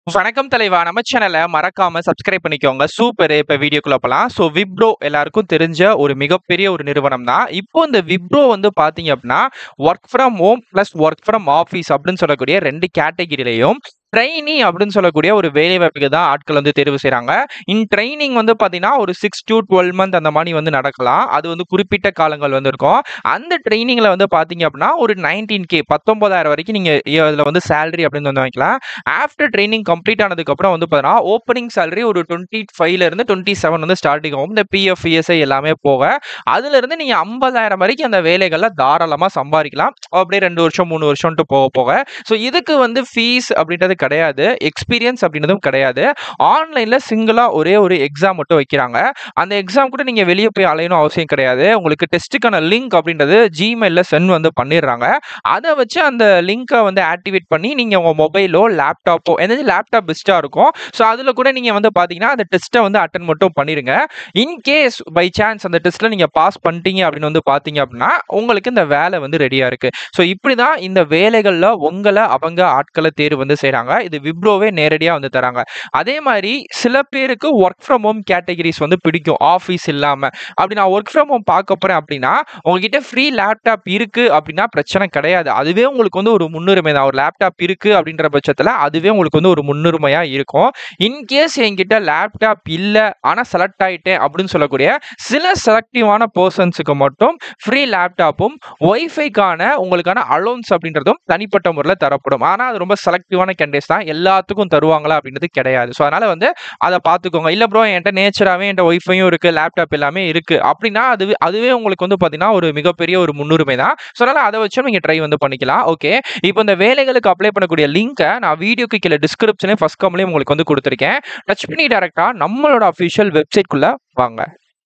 வணக்கம் தலைவா நம்ம சேனலை மறக்காம சப்ஸ்கிரைப் பண்ணிக்கோங்க சூப்பர் இப்ப வீடியோக்குள்ள போலாம் ஸோ விப்ரோ எல்லாருக்கும் தெரிஞ்ச ஒரு மிகப்பெரிய ஒரு நிறுவனம் தான் இப்போ இந்த விப்ரோ வந்து பாத்தீங்க அப்படின்னா work from home plus work from office அப்படின்னு சொல்லக்கூடிய ரெண்டு கேட்டகிரிலையும் ட்ரைனி அப்படின்னு சொல்லக்கூடிய ஒரு வேலை வாய்ப்புக்கு தான் ஆட்கள் வந்து தேர்வு செய்றாங்க இன் ட்ரைனிங் வந்து பாத்தீங்கன்னா ஒரு சிக்ஸ் டு டுவெல் மந்த் அந்த மாதிரி வந்து நடக்கலாம் அது வந்து குறிப்பிட்ட காலங்கள் வந்து இருக்கும் அந்த ட்ரைனிங்ல வந்து பாத்தீங்க அப்படின்னா ஒரு நைன்டீன் கே பத்தொன்பதாயிரம் வரைக்கும் நீங்க இதுல வந்து சேலரி அப்படின்னு வந்து வாங்கிக்கலாம் ஆஃப்டர் ட்ரைனிங் கம்ப்ளீட் ஆனதுக்கப்புறம் வந்து பார்த்தீங்கன்னா ஓப்பனிங் சேலரி ஒரு டுவெண்ட்டி ஃபைவ்ல இருந்து டுவெண்ட்டி செவன் வந்து ஸ்டார்டிங் ஆகும் இந்த பிஎஃப் இஎஸ்ஐ எல்லாமே போக அதுல இருந்து நீங்க ஐம்பதாயிரம் வரைக்கும் அந்த வேலைகள்ல தாராளமா சம்பாதிக்கலாம் அப்படியே ரெண்டு வருஷம் மூணு வருஷம்ட்டு போக போக ஸோ இதுக்கு வந்து ஃபீஸ் அப்படின்றது கிடையாது எக்ஸ்பீரியன்ஸ் அப்படின்றதும் கிடையாது ஆன்லைன்ல சிங்கிளா ஒரே ஒரு எக்ஸாம் மட்டும் வைக்கிறாங்க அந்த எக்ஸாம் கூட நீங்க வெளியே போய் அலையணும் அவசியம் கிடையாது உங்களுக்கு டெஸ்ட்டுக்கான லிங்க் அப்படின்றது ஜிமெயில சென்ட் வந்து பண்ணிடுறாங்க அதை வச்சு அந்த லிங்கை வந்து ஆக்டிவேட் பண்ணி நீங்கள் உங்கள் மொபைலோ லேப்டாப்போ எதாவது லேப்டாப் பெஸ்ட்டாக இருக்கும் ஸோ அதில் கூட நீங்கள் வந்து பார்த்தீங்கன்னா அந்த டெஸ்ட்டை வந்து அட்டன் மட்டும் பண்ணிடுங்க இன்கேஸ் பை சான்ஸ் அந்த டெஸ்ட்டில் நீங்கள் பாஸ் பண்ணிட்டீங்க அப்படின்னு வந்து பார்த்தீங்க அப்படின்னா உங்களுக்கு இந்த வேலை வந்து ரெடியாக இருக்குது ஸோ இப்படி தான் இந்த வேலைகளில் உங்களை அவங்க ஆட்களை தேர்வு வந்து செய்கிறாங்க இது விப்ரோவே நேரடியாக வந்து தராங்க அதே மாதிரி சில பேருக்கு ஒர்க் ஃப்ரம் ஹோம் கேட்டகிரிஸ் வந்து பிடிக்கும் ஆஃபீஸ் இல்லாமல் அப்படி நான் ஒர்க் ஃப்ரம் ஹோம் பார்க்க போகிறேன் அப்படின்னா உங்ககிட்ட ஃப்ரீ லேப்டாப் இருக்கு அப்படின்னா பிரச்சனை கிடையாது அதுவே உங்களுக்கு வந்து ஒரு முன்னுரிமை தான் ஒரு லேப்டாப் இருக்கு அப்படின்ற பட்சத்தில் அதுவே உங்களுக்கு வந்து ஒரு முன்னுரிமையா இருக்கும் இன்கேஸ் என்கிட்ட லேப்டாப் இல்லை ஆனால் செலக்ட் ஆயிட்டேன் அப்படின்னு சொல்லக்கூடிய சில செலக்டிவான பர்சன்ஸுக்கு மட்டும் ஃப்ரீ லேப்டாப்பும் ஒய்ஃபைக்கான உங்களுக்கான அலோன்ஸ் அப்படின்றதும் தனிப்பட்ட முறையில் தரப்படும் ஆனால் அது ரொம்ப செலக்டிவான கேண்டிடேட்ஸ் தான் எல்லாத்துக்கும் தருவாங்களா அப்படின்றது கிடையாது ஸோ அதனால வந்து அதை பார்த்துக்கோங்க இல்லை ப்ரோ என்கிட்ட நேச்சராகவே என்கிட்ட ஒய்ஃபையும் இருக்குது லேப்டாப் எல்லாமே இருக்குது அப்படின்னா அதுவே அதுவே உங்களுக்கு வந்து பார்த்தீங்கன்னா ஒரு மிகப்பெரிய ஒரு முன்னுரிமை தான் ஸோ அதனால் அதை வச்சு நீங்கள் ட்ரை வந்து பண்ணிக்கலாம் ஓகே இப்போ இந்த வேலைகளுக்கு அப்ளை பண்ணக்கூடிய லிங்க்கை நான் வீடியோக்கு கீழே டிஸ்கிரிப்ஷனே ஃபஸ்ட் கம்லேயும் உங்களுக்கு வந்து கொடுத்துருக்கேன் டச் பண்ணி டேரெக்டாக நம்மளோட அஃபிஷியல் வெப்சைட்குள்ளே வாங்க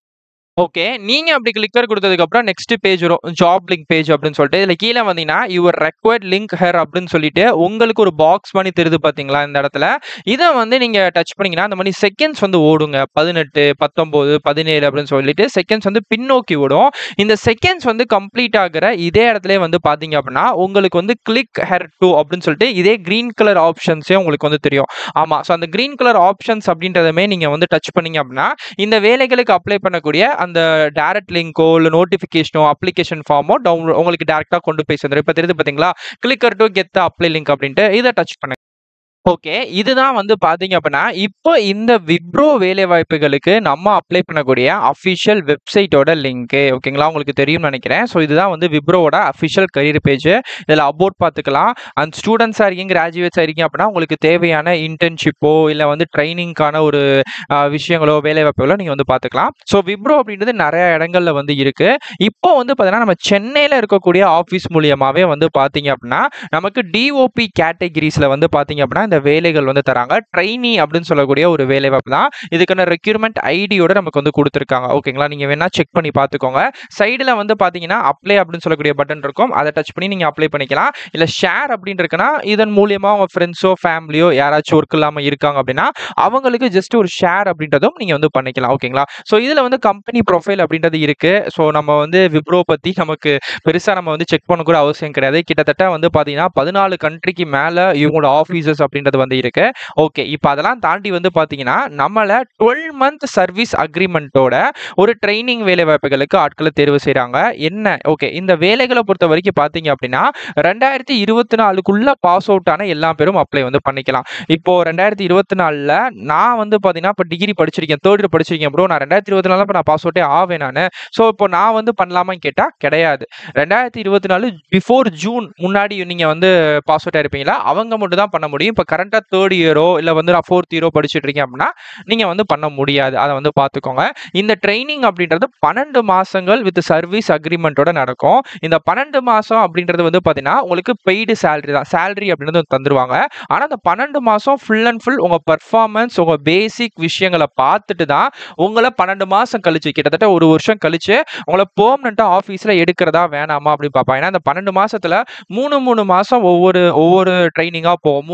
ஓகே நீங்க அப்படி கிளிக்கர் கொடுத்ததுக்கு அப்புறம் நெக்ஸ்ட் பேஜ் வரும் ஜாப் லிங்க் பேஜ் அப்படின்னு சொல்லிட்டு இதுல கீழே வந்தீங்கன்னா யுவர் ரெக்வயர்ட் லிங்க் ஹேர் அப்படின்னு சொல்லிட்டு உங்களுக்கு ஒரு பாக்ஸ் பண்ணி தெரியுது பாத்தீங்களா இந்த இடத்துல இதை வந்து நீங்க டச் பண்ணீங்கன்னா அந்த மாதிரி செகண்ட்ஸ் வந்து ஓடுங்க பதினெட்டு பத்தொன்பது பதினேழு அப்படின்னு சொல்லிட்டு செகண்ட்ஸ் வந்து பின்னோக்கி ஓடும் இந்த செகண்ட்ஸ் வந்து கம்ப்ளீட் ஆகிற இதே இடத்துல வந்து பாத்தீங்க அப்படின்னா உங்களுக்கு வந்து கிளிக் ஹேர் டூ அப்படின்னு சொல்லிட்டு இதே கிரீன் கலர் ஆப்ஷன்ஸே உங்களுக்கு வந்து தெரியும் ஆமா ஸோ அந்த கிரீன் கலர் ஆப்ஷன்ஸ் அப்படின்றதுமே நீங்க வந்து டச் பண்ணீங்க அப்படின்னா இந்த வேலைகளுக்கு அப்ளை பண்ணக்கூடிய அந்த டைரக்ட் லிங்கோ இல்லை நோட்டிஃபிகேஷனோ அப்ளிகேஷன் ஃபார்மோ டவுன்லோட் உங்களுக்கு டேரெக்டாக கொண்டு போய் சேர்ந்துடும் இப்போ தெரியுது பார்த்தீங்களா clicker to get apply link அப்படின்ட்டு இதை டச் பண்ணுங்க ஓகே இதுதான் வந்து பாத்தீங்க அப்படின்னா இப்போ இந்த விப்ரோ வேலை வாய்ப்புகளுக்கு நம்ம அப்ளை பண்ணக்கூடிய அஃபிஷியல் வெப்சைட்டோட லிங்க் ஓகேங்களா உங்களுக்கு தெரியும்னு நினைக்கிறேன் ஸோ இதுதான் வந்து விப்ரோவோட அஃபிஷியல் கரியர் பேஜ் இதில் அபவுட் பார்த்துக்கலாம் அண்ட் ஸ்டூடெண்ட்ஸாக இருக்கீங்க கிராஜுவேட்ஸாக இருக்கீங்க அப்படின்னா உங்களுக்கு தேவையான இன்டர்ன்ஷிப்போ இல்லை வந்து ட்ரைனிங்க்கான ஒரு ஆஹ், விஷயங்களோ வேலை வாய்ப்புகளோ நீங்கள் வந்து பார்த்துக்கலாம் ஸோ விப்ரோ அப்படின்றது நிறைய இடங்கள்ல வந்து இருக்கு இப்போ வந்து பார்த்தீங்கன்னா நம்ம சென்னையில் இருக்கக்கூடிய ஆஃபீஸ் மூலியமாகவே வந்து பார்த்தீங்க அப்படின்னா நமக்கு டிஓபி கேட்டகிரிஸில் வந்து பார்த்தீங்க அப்படின்னா இந்த வேலைகள் வந்து தராங்க ட்ரைனி அப்படின்னு சொல்லக்கூடிய ஒரு வேலை வாய்ப்பு தான் இதுக்கான ரெக்யூர்மெண்ட் ஐடியோட நமக்கு வந்து கொடுத்துருக்காங்க ஓகேங்களா நீங்கள் வேணா செக் பண்ணி பார்த்துக்கோங்க சைடில் வந்து பார்த்தீங்கன்னா அப்ளை அப்படின்னு சொல்லக்கூடிய பட்டன் இருக்கும் அதை டச் பண்ணி நீங்கள் அப்ளை பண்ணிக்கலாம் இல்லை ஷேர் அப்படின்னு இருக்குன்னா இதன் மூலியமாக உங்கள் ஃப்ரெண்ட்ஸோ ஃபேமிலியோ யாராச்சும் ஒர்க் இல்லாமல் இருக்காங்க அப்படின்னா அவங்களுக்கு ஜஸ்ட் ஒரு ஷேர் அப்படின்றதும் நீங்கள் வந்து பண்ணிக்கலாம் ஓகேங்களா ஸோ இதில் வந்து கம்பெனி ப்ரொஃபைல் அப்படின்றது இருக்கு ஸோ நம்ம வந்து விப்ரோ பற்றி நமக்கு பெருசாக நம்ம வந்து செக் பண்ண கூட அவசியம் கிடையாது கிட்டத்தட்ட வந்து பார்த்தீங்கன்னா பதினாலு கண்ட்ரிக்கு மேலே இவங்களோட ஆஃபீஸஸ் அப்படின்றது வந்து இருக்கு ஓகே இப்போ அதெல்லாம் தாண்டி வந்து பார்த்தீங்கன்னா நம்மளை டுவெல் மந்த் சர்வீஸ் அக்ரிமெண்ட்டோட ஒரு ட்ரைனிங் வேலை வாய்ப்புகளுக்கு ஆட்களை தேர்வு செய்கிறாங்க என்ன ஓகே இந்த வேலைகளை பொறுத்த வரைக்கும் பார்த்தீங்க அப்படின்னா ரெண்டாயிரத்தி இருபத்தி நாலுக்குள்ள பாஸ் அவுட் ஆன எல்லா பேரும் அப்ளை வந்து பண்ணிக்கலாம் இப்போ ரெண்டாயிரத்தி இருபத்தி நாலில் நான் வந்து பார்த்தீங்கன்னா இப்போ டிகிரி படிச்சிருக்கேன் தேர்ட் இயர் படிச்சிருக்கேன் ப்ரோ நான் ரெண்டாயிரத்தி இருபத்தி நாலில் இப்போ நான் பாஸ் அவுட்டே ஆவேன் நான் ஸோ இப்போ நான் வந்து பண்ணலாமான்னு கேட்டால் கிடையாது ரெண்டாயிரத்தி இருபத்தி நாலு பிஃபோர் ஜூன் முன்னாடி நீங்கள் வந்து பாஸ் அவுட் ஆயிருப்பீங்களா அவங்க மட்டும் தான் பண்ண முடியும் இப்போ கரண்ட்டாக தேர்ட் இயரோ இல்லை வந்து நான் ஃபோர்த் இயரோ படிச்சுட்டு இருக்கேன் அப்படின்னா நீங்கள் வந்து பண்ண முடியாது அதை வந்து பார்த்துக்கோங்க இந்த ட்ரைனிங் அப்படின்றது பன்னெண்டு மாசங்கள் வித் சர்வீஸ் அக்ரிமெண்ட்டோட நடக்கும் இந்த பன்னெண்டு மாசம் அப்படின்றது வந்து பார்த்தீங்கன்னா உங்களுக்கு பெய்டு சேலரி தான் சேலரி அப்படின்றது வந்து தந்துருவாங்க ஆனால் அந்த பன்னெண்டு மாசம் ஃபுல் அண்ட் ஃபுல் உங்கள் பர்ஃபார்மன்ஸ் உங்கள் பேசிக் விஷயங்களை பார்த்துட்டு தான் உங்களை பன்னெண்டு மாசம் கழிச்சு கிட்டத்தட்ட ஒரு வருஷம் கழிச்சு உங்களை பெர்மனெண்ட்டாக ஆஃபீஸில் எடுக்கிறதா வேணாமா அப்படின்னு பார்ப்பாங்க ஏன்னா இந்த பன்னெண்டு மாசத்துல மூணு மூணு மாசம் ஒவ்வொரு ஒவ்வொரு ட்ரைனிங்காக போகும் மூணு மாசம்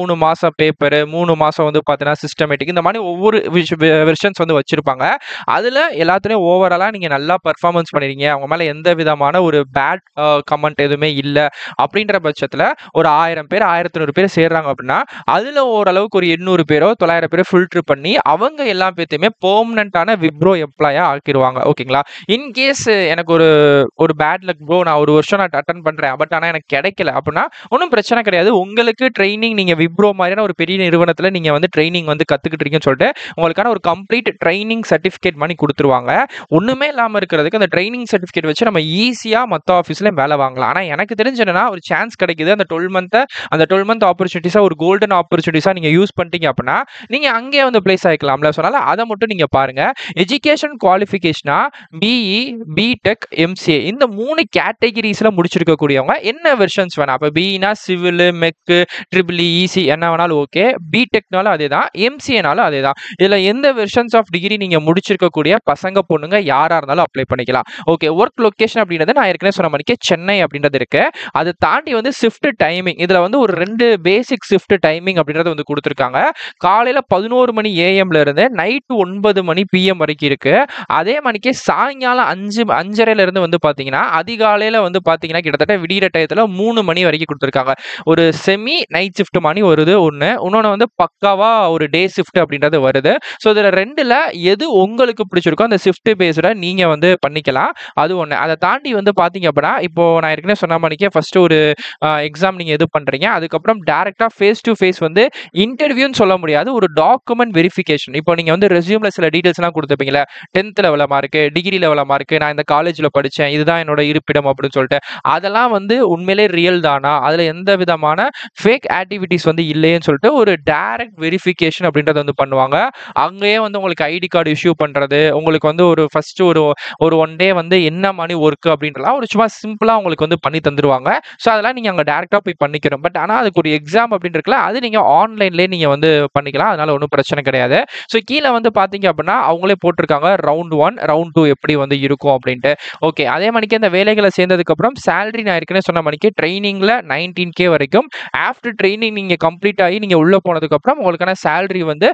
மாசம் பேப்பரு, 3 மாசம் வந்து பார்த்தீங்கன்னா சிஸ்டமேட்டிக் இந்த மாரி ஒவ்வொரு விஷ் வெ வெர்ஷன்ஸ் வந்து வச்சிருப்பாங்க. அதுல எல்லாத்துலயும் ஓவராலா நீங்க நல்லா பெர்ஃபார்மன்ஸ் பண்ணியிருக்கீங்க. அவங்க மேல எந்த விதமான ஒரு பேட் அ கமெண்ட் எதுவுமே இல்ல. அப்படின்ற பட்சத்துல ஒரு 1000 பேர், 1500 பேர் சேர்றாங்க அப்படின்னா, அதுல ஓரளவுக்கு ஒரு 800 பேரோ, 900 பேரோ ஃபில்டர் பண்ணி அவங்க எல்லா பேத்தையுமே பெர்மனன்ட்டான விப்ரோ எம்ப்ளாயா ஆக்கிருவாங்க. ஓகேங்களா? இன் கேஸ் எனக்கு ஒரு ஒரு பேட் லக் ப்ரோ நான் 1 வருஷம் நான் அட்டெண்ட் பண்றேன். பட் ஆனா எனக்கு கிடைக்கல அப்படின்னா, ஒண்ணும் பிரச்சனை கிடையாது. உங்களுக்கு ட்ரெய்னிங் நீங்க விப்ரோ மாதிரியான ஒரு பெரிய நிறுவனத்துல நீங்க வந்து ட்ரெய்னிங் வந்து கத்துக்கிட்டீங்கன்னு சொல்லிட்டு, உங்களுக்கான ஒரு கம்ப்ளீட் ட்ரெய்னிங் சர்டிஃபிகேட் மாரி குடுத்துருவாங்க. ஒண்ணுமே இல்லாம இருக்கிறதுக்கு அந்த ட்ரெய்னிங் சர்டிஃபிகேட் வச்சு நம்ம ஈஸியா மத்த ஆஃபீஸ்லயும் வேலை வாங்கலாம். ஆனா எனக்கு தெரிஞ்சு என்னன்னா, ஒரு சான்ஸ் கிடைக்குது. அந்த 12 மந்த்த அந்த 12 மந்த் ஆப்பர்ச்சுனிட்டீஸா ஒரு கோல்டன் ஆப்பர்ச்சுனிட்டீஸா நீங்க யூஸ் பண்ணிட்டீங்க அப்படின்னா, நீங்க அங்கேயே வந்து பிளேஸ் ஆயிக்கலாம்ல. ஸோ அதனால அத மட்டும் நீங்க பாருங்க. எஜுகேஷன் குவாலிஃபிகேஷனா பிஇ, பிடெக், எம்சிஏ இந்த 3 கேட்டகரீஸ்ல முடிச்சிருக்கக்கூடியவங்க என்ன வெர்ஷன்ஸ் வேணா. அப்ப பிஇனா civil, mech, triple E, EC என்ன வேணாலும் ஓகே. பிடெக்னாலும் அதேதான். எம்சிஏனாலும் அதேதான். இதுல எந்த வெர்ஷன்ஸ் ஆஃப் டிகிரி நீங்க முடிச்சிருக்கக்கூடிய பசங்க, பொண்ணுங்க யாரா இருந்தாலும் அப்ளை பண்ணிக்கலாம். ஓகே. ஒர்க் லொகேஷன் அப்படின்றது நான் ஏற்கனவே சொன்ன மாரிக்கே சென்னை அப்படின்றது இருக்கு. அத தாண்டி வந்து ஷிஃப்ட் டைமிங் இதுல வந்து ஒரு 2 பேசிக் ஷிஃப்ட் டைமிங் அப்படின்றது வந்து குடுத்துருக்காங்க. காலையில 11 மணி ஏஎம்ல இருந்து நைட் 9 மணி பிஎம் வரைக்கும் இருக்கு. அதே மாரிக்கே சாயங்காலம் 5 5:30ல இருந்து வந்து பார்த்தீங்கன்னா, அதிகாலையில வந்து பார்த்தீங்கன்னா, கிட்டத்தட்ட விடியிற டயத்துல 3 மணி வரைக்கும் குடுத்துருக்காங்க. ஒரு செமி நைட் ஷிஃப்ட் மாரி வருது ஒண்ணு. இன்னொன்னு வந்து பக்காவா ஒரு டே ஷிஃப்ட் அப்படின்றது வருது. ஸோ இதுல 2ல எது உங்களுக்கு பிடிச்சிருக்கோ அந்த ஷிஃப்ட் பேஸ்டா நீங்க வந்து பண்ணிக்கலாம். அது ஒண்ணு. அத தாண்டி வந்து பார்த்தீங்க அப்படின்னா, இப்போ நான் ஏற்கனவே சொன்ன மாரிக்கே ஃபர்ஸ்ட் ஒரு அ எக்ஸாம் நீங்க இது பண்றீங்க. அதுக்கப்புறம் டைரக்ட்டா ஃபேஸ் டூ ஃபேஸ் வந்து இன்டர்வியூன்னு சொல்ல முடியாது. ஒரு டாக்குமெண்ட் வெரிஃபிகேஷன். இப்போ நீங்க வந்து ரெஸ்யூம்ல சில டீட்டெயில்ஸ்லாம் குடுத்துருப்பீங்கல்ல. 10த்ல எவ்வளோ மார்க்கு, டிகிரில எவ்வளோ மார்க்கு, நான் இந்த காலேஜ்ல படிச்சேன். இதுதான் என்னோட இருப்பிடம் அப்படின்னு சொல்லிட்டு. அதெல்லாம் வந்து உண்மையிலே ரியல் தானா? அதுல எந்த விதமான ஃபேக் ஆக்டிவிட்டீஸ் வந்து இல்லையேன்னு சொல்லிட்டு ஒரு டைரக்ட் வெரிஃபிகேஷன் அப்படின்றத வந்து பண்ணுவாங்க. அங்கேயே வந்து உங்களுக்கு ஐடி கார்டு இஷ்யூ பண்றது, உங்களுக்கு வந்து ஒரு ஃபர்ஸ்ட் ஒரு ஒரு 1 டே வந்து என்ன மாரி ஒர்க் அப்படின்றலாம் ஒரு சும்மா சிம்பிளா உங்களுக்கு வந்து பண்ணி தந்துருவாங்க. ஸோ அதெல்லாம் நீங்க அங்க டைரக்ட்டா போய் பண்ணிக்கணும். பட் ஆனா அதுக்கு ஒரு எக்ஸாம் அப்படின்னு இருக்குல்ல, அது நீங்க ஆன்லைன்லயே நீங்க வந்து பண்ணிக்கலாம். அதனால ஒண்ணும் பிரச்சனை கிடையாது. ஸோ கீழ வந்து பார்த்தீங்க அப்படின்னா, அவங்களே போட்டிருக்காங்க ரவுண்ட் 1, ரவுண்ட் 2 எப்படி வந்து இருக்கும் அப்படின்ட்டு. ஓகே. அதே மாரிக்கே இந்த வேலைகள சேர்ந்ததுக்கப்புறம் சேலரி நான் ஏற்கனவே சொன்ன மாரிக்கே ட்ரெய்னிங்ல 19K வரைக்கும். ஆஃப்டர் ட்ரெய்னிங் நீங்க கம்ப்ளீட் ஆகி நீங்க உள்ள போனதுக்கப்புறம் உங்களுக்கான சேலரி வந்து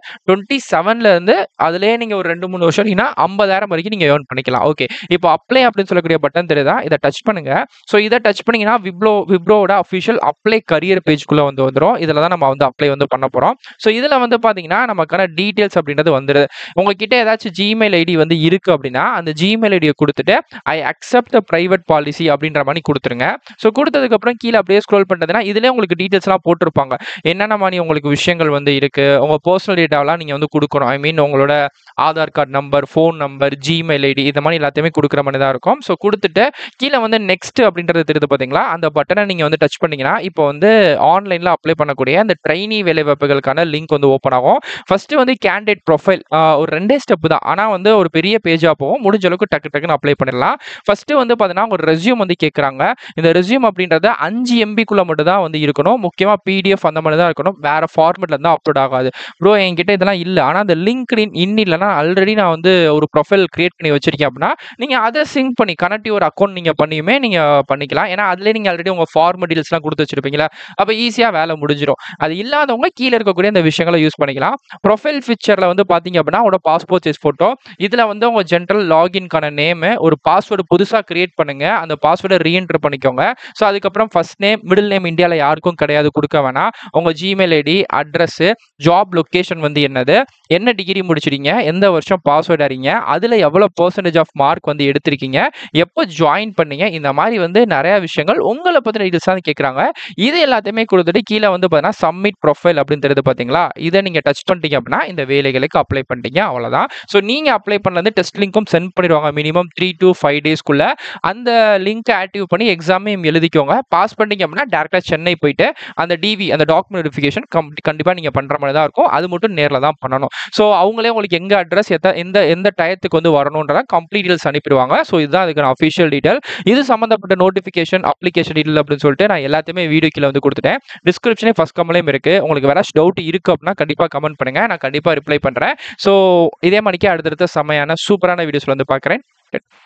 27ல இருந்து அதிலேயே நீங்க ஒரு 2, 3 வருஷம் இருந்தீங்கன்னா 50,000 வரைக்கும் நீங்க ஏர்ன் பண்ணிக்கலாம். ஓகே. இப்போ அப்ளை அப்படின்னு சொல்லக்கூடிய பட்டன் தெரியுதா? இத டச் பண்ணுங்க. ஸோ இத டச் பண்ணீங்கன்னா விப்ளோ விப்ரோவோட அஃபிஷியல் அப்ளை கரியர் பேஜ்க்குள்ள வந்து வந்துரும். இதுல தான் நம்ம வந்து அப்ளை வந்து பண்ண போறோம். ஸோ இதுல வந்து பார்த்தீங்கன்னா, நமக்கான டீட்டெயில்ஸ் அப்படின்றது வந்துருது. உங்ககிட்ட ஏதாச்சும் ஜிமெயில் ஐடி வந்து இருக்கு அப்படின்னா, அந்த ஜிமெயில் ஐடிய குடுத்துட்டு, I accept the private policy அப்படின்ற மாரி குடுத்துருங்க. ஸோ குடுத்ததுக்கப்புறம் கீழ அப்படியே ஸ்க்ரோல் பண்றதுன்னா, இதுலயே உங்களுக்கு டீட்டெயில்ஸ்லாம் போட்டிருப்பாங்க. என்னென்ன மாரி உங்களுக்கு விஷயங்கள் வந்து இருக்கு. உங்க பெர்சனல் டேட்டாவெல்லாம் நீங்க வந்து குடுக்கணும். ஐ மீன் உங்களோட Aadhaar card number, phone number, Gmail ID இந்த மாரி எல்லாத்தையுமே குடுக்குற மாரி தான் இருக்கும். ஸோ குடுத்துட்டு கீழ வந்து நெக்ஸ்ட் அப்படின்றது தெரியுது பார்த்தீங்களா? அந்த பட்டன நீங்க வந்து டச் பண்ணீங்கன்னா, இப்போ வந்து ஆன்லைன்ல அப்ளை பண்ணக்கூடிய அந்த ட்ரெய்னி வேலைவாய்ப்புகளுக்கான லிங்க் வந்து ஓப்பன் ஆகும். ஃபர்ஸ்ட் வந்து கேண்டிடேட் ப்ரொஃபைல் அ ஒரு 2டே ஸ்டெப் தான். ஆனா வந்து ஒரு பெரிய பேஜா போகும். முடிஞ்ச அளவுக்கு டக்கு டக்குன்னு அப்ளை பண்ணிடலாம். ஃபர்ஸ்ட் வந்து பார்த்தீங்கன்னா, ஒரு ரெஸ்யூம் வந்து கேட்கறாங்க. இந்த ரெஸ்யூம் அப்படின்றது 5 எம்பிக்குள்ள மட்டும் தான் வந்து இருக்கணும். முக்கியமா பிடிஎஃப் அந்த மாரி தான் இருக்கணும். வேற ஃபார்மேட்ல இருந்தா அப்லோட் ஆகாது. ப்ரோ என்கிட்ட இதெல்லாம் இல்ல. ஆனா அந்த லிங்க்டின் இன் இல்லன்னா ஆல்ரெடி நான் வந்து ஒரு ப்ரொஃபைல் கிரியேட் பண்ணி வச்சிருக்கேன் அப்படின்னா, நீங்க அத சிங்க் பண்ணி கனெக்ட் யுவர் அக்கவுண்ட் நீங்க பண்ணியுமே நீங்க பண்ணிக்கலாம். ஏன்னா அதிலேயே நீங்க ஆல்ரெடி உங்க ஃபார்ம் டீடெயில்ஸ்லாம் குடுத்து வச்சிருப்பீங்கல்ல. அப்ப ஈஸியா வேலை முடிஞ்சிரும். அது இல்லாதவங்க கீழ இருக்கக்கூடிய இந்த விஷயங்கள யூஸ் பண்ணிக்கலாம். ப்ரொஃபைல் பிக்சர்ல வந்து பார்த்தீங்க அப்படின்னா, உங்களோட பாஸ்போர்ட் சைஸ் ஃபோட்டோ. இதுல வந்து உங்க ஜெனரல் லாகின்க்கான நேமு, ஒரு பாஸ்வேர்ட் புதுசா கிரியேட் பண்ணுங்க. அந்த பாஸ்வேர்ட ரீஎன்டர் பண்ணிக்கோங்க. ஸோ அதுக்கப்புறம் ஃபர்ஸ்ட் நேம், மிடில் நேம் இந்தியால யாருக்கும் கிடையாது குடுக்க வேணாம். உங்க Gmail ID, address, job location வந்து என்னது, என்ன டிகிரி முடிச்சிருக்கீங்க, எந்த வருஷம் பாஸ் அவுட் ஆறீங்க, அதுல எவ்வளோ பெர்சன்டேஜ் ஆஃப் மார்க் வந்து எடுத்திருக்கீங்க, எப்போ ஜாயின் பண்ணீங்க, இந்த மாரி வந்து நெறைய விஷயங்கள் உங்கள பத்தின டீடெயில்ஸ் தான் கேட்கறாங்க. இது எல்லாத்தையுமே குடுத்துட்டு கீழ வந்து பார்த்தீங்கன்னா, சப்மிட் ப்ரொஃபைல் அப்படின்னு தெரியுது பார்த்தீங்களா? இத நீங்க டச் பண்ணிட்டீங்க அப்படின்னா, இந்த வேலைகளுக்கு அப்ளை பண்ணிட்டீங்க அவ்வளோதான். ஸோ நீங்க அப்ளை பண்ணது டெஸ்ட் லிங்க்கும் சென்ட் பண்ணிருவாங்க. மினிமம் 3 டூ 5 டேஸ்க்குள்ள. அந்த லிங்க்க ஆக்டிவ் பண்ணி எக்ஸாமையும் எழுதிக்கோங்க. பாஸ் பண்ணிட்டீங்க அப்படின்னா, டைரக்ட்டா சென்னை போயிட்டு அந்த டிவி அந்த டாக்குமெண்ட் வெரிஃபிகேஷன் கம் கண்டிப்பா நீங்க பண்ற மாரி தான் இருக்கும். அது மட்டும் நேர்ல தான் பண்ணணும். ஸோ அவங்களே உங்களுக்கு எங்க அட்ரஸ் எத்த எந்த எந்த டயத்துக்கு வந்து வரணுன்றத கம்ப்ளீட் டீடெயில்ஸ் அனுப்பிருவாங்க. ஸோ இதுதான் அதுக்கான அஃபிஷியல் டீட்டெயில். இது சம்மந்தப்பட்ட நோட்டிஃபிகேஷன், அப்ளிகேஷன் டீடெயில் அப்படின்னு சொல்லிட்டு நான் எல்லாத்தையுமே வீடியோ கீழ வந்து குடுத்துட்டேன். டிஸ்கிரிப்ஷன்லயும் ஃபர்ஸ்ட் கமெண்ட்லயும் இருக்கு. உங்களுக்கு வேறாச்சும் டவுட் இருக்கு அப்படின்னா, கண்டிப்பா கமெண்ட் பண்ணுங்க. நான் கண்டிப்பா ரிப்ளை பண்றேன். ஸோ இதே மாரிக்கே அடுத்தடுத்த செம்மையான சூப்பரான வீடியோஸ்ல வந்து பார்க்குறேன்.